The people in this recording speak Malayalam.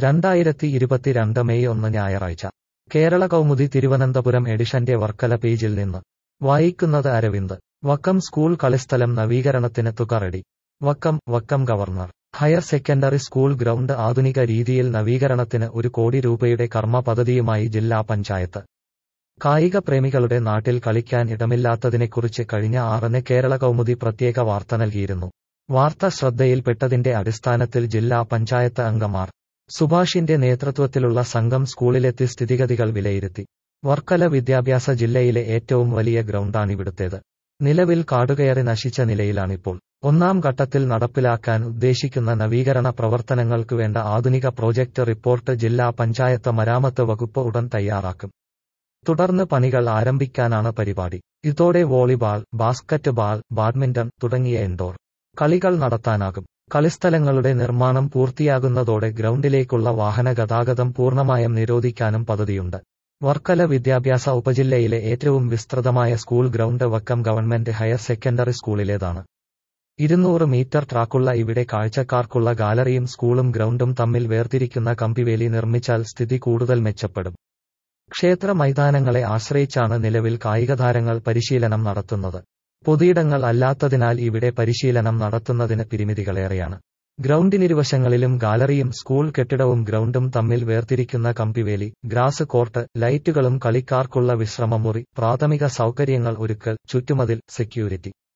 രണ്ടായിരത്തി ഇരുപത്തിരണ്ട് മെയ് ഒന്ന് ഞായറാഴ്ച കേരള കൗമുദി തിരുവനന്തപുരം എഡിഷന്റെ വർക്കല പേജിൽ നിന്ന് വായിക്കുന്നത് അരവിന്ദ് വക്കം സ്കൂൾ കളിസ്ഥലം നവീകരണത്തിന് തുക ready Vakkom Vakkom governor higher secondary school ground ആധുനിക രീതിയിൽ നവീകരണത്തിന് ഒരു കോടി രൂപയുടെ കർമ്മ പദ്ധതിയുമായി ജില്ലാ പഞ്ചായത്ത് കായിക പ്രേമികളുടെ നാട്ടിൽ കളിക്കാൻ ഇടമില്ലാത്തതിനെക്കുറിച്ച് കഴിഞ്ഞ ആറിന് കേരള കൗമുദി പ്രത്യേക വാർത്ത നൽകിയിരുന്നു വാർത്ത ശ്രദ്ധയിൽപ്പെട്ടതിന്റെ അടിസ്ഥാനത്തിൽ ജില്ലാ പഞ്ചായത്ത് അംഗമാർ സുഭാഷിന്റെ നേതൃത്വത്തിലുള്ള സംഘം സ്കൂളിലെത്തി സ്ഥിതിഗതികൾ വിലയിരുത്തി വർക്കല വിദ്യാഭ്യാസ ജില്ലയിലെ ഏറ്റവും വലിയ ഗ്രൗണ്ടാണിവിടുത്തേത് നിലവിൽ കാടുകയറി നശിച്ച നിലയിലാണിപ്പോൾ ഒന്നാം ഘട്ടത്തിൽ നടപ്പിലാക്കാൻ ഉദ്ദേശിക്കുന്ന നവീകരണ പ്രവർത്തനങ്ങൾക്ക് വേണ്ട ആധുനിക പ്രോജക്ട് റിപ്പോർട്ട് ജില്ലാ പഞ്ചായത്ത് മരാമത്ത് വകുപ്പ് ഉടൻ തയ്യാറാക്കും തുടർന്ന് പണികൾ ആരംഭിക്കാനാണ് പരിപാടി ഇതോടെ വോളിബാൾ ബാസ്കറ്റ് ബാൾ ബാഡ്മിന്റൺ തുടങ്ങിയ ഇൻഡോർ കളികൾ നടത്താനാകും കളിസ്ഥലങ്ങളുടെ നിർമ്മാണം പൂർത്തിയാകുന്നതോടെ ഗ്രൗണ്ടിലേക്കുള്ള വാഹന ഗതാഗതം പൂർണ്ണമായും നിരോധിക്കാനും പദ്ധതിയുണ്ട് വർക്കല വിദ്യാഭ്യാസ ഉപജില്ലയിലെ ഏറ്റവും വിസ്തൃതമായ school ground Vakkom government higher secondary സ്കൂളിലേതാണ് ഇരുന്നൂറ് മീറ്റർ ട്രാക്കുള്ള ഇവിടെ കാഴ്ചക്കാർക്കുള്ള ഗാലറിയും സ്കൂളും ഗ്രൗണ്ടും തമ്മിൽ വേർതിരിക്കുന്ന കമ്പിവേലി നിർമ്മിച്ചാൽ സ്ഥിതി കൂടുതൽ മെച്ചപ്പെടും ക്ഷേത്ര മൈതാനങ്ങളെ ആശ്രയിച്ചാണ് നിലവിൽ കായികതാരങ്ങൾ പരിശീലനം നടത്തുന്നത് പൊതുയിടങ്ങൾ അല്ലാത്തതിനാൽ ഇവിടെ പരിശീലനം നടത്തുന്നതിന് പരിമിതികളേറെയാണ് ഗ്രൗണ്ടിനിരുവശങ്ങളിലും ഗാലറിയും സ്കൂൾ കെട്ടിടവും ഗ്രൗണ്ടും തമ്മിൽ വേർതിരിക്കുന്ന കമ്പിവേലി ഗ്രാസ് കോർട്ട് ലൈറ്റുകളും കളിക്കാർക്കുള്ള വിശ്രമമുറി പ്രാഥമിക സൗകര്യങ്ങൾ ഒരുക്കൽ ചുറ്റുമതിൽ സെക്യൂരിറ്റി